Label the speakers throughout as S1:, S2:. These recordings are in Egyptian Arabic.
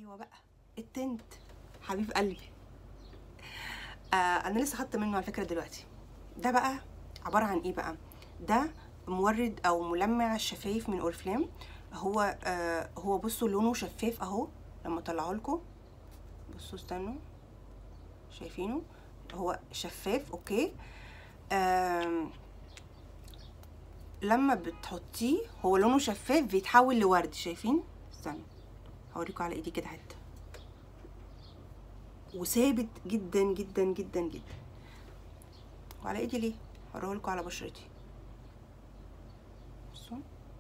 S1: ايوه بقى التنت حبيب قلبي آه انا لسه خدت منه على فكره دلوقتي ده بقى عباره عن ايه بقى ده مورد او ملمع الشفايف من اورفلام هو آه هو بصوا لونه شفاف اهو لما اطلعه لكم بصوا استنوا شايفينه هو شفاف اوكي آم لما بتحطيه هو لونه شفاف بيتحول لورد شايفين استنوا هوريكم على ايدي كده حته وثابت جدا جدا جدا جدا وعلى ايدي ليه هوريهولكوا على بشرتي بصوا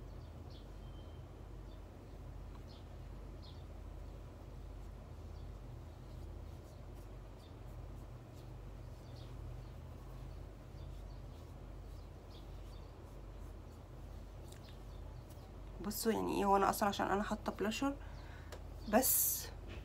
S1: بصوا يعني ايه هو انا اصلا عشان انا حاطه بلاشر بس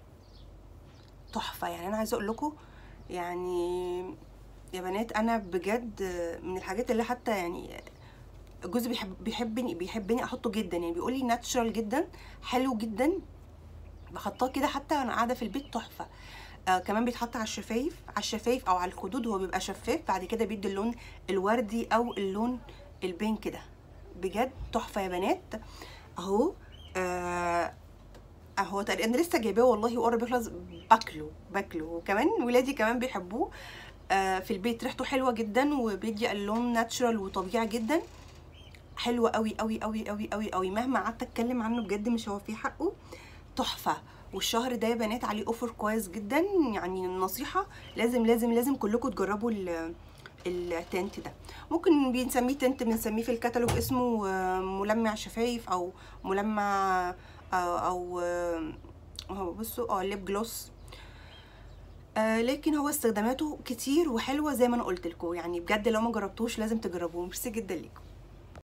S1: تحفه يعني انا عايزه اقول لكم يعني يا بنات انا بجد من الحاجات اللي حتى يعني جوزي بيحب بيحبني بيحبني احطه جدا يعني بيقول لي ناتشرال جدا حلو جدا بحطاه كده حتى وانا قاعده في البيت تحفه آه كمان بيتحط على الشفايف على الشفايف او على الخدود هو بيبقى شفاف بعد كده بيدي اللون الوردي او اللون البينك ده بجد تحفه يا بنات اهو آه اهو تقريبا انا لسه جايباه والله وقرب يخلص باكله باكله وكمان ولادي كمان بيحبوه آه في البيت ريحته حلوه جدا وبيدي اللون ناتشرال وطبيعي جدا حلوه قوي قوي قوي قوي قوي قوي مهما قعدت اتكلم عنه بجد مش هوفيه حقه تحفه والشهر ده يا بنات عليه اوفر كويس جدا يعني النصيحه لازم لازم لازم كلكم تجربوا التنت ده ممكن بنسميه تنت بنسميه في الكتالوج اسمه ملمع شفايف او ملمع او او بصوا اه ليب جلوس آه لكن هو استخداماته كتير وحلوه زي ما انا قلت لكم يعني بجد لو ما جربتوش لازم تجربوه ميرسي جدا ليكم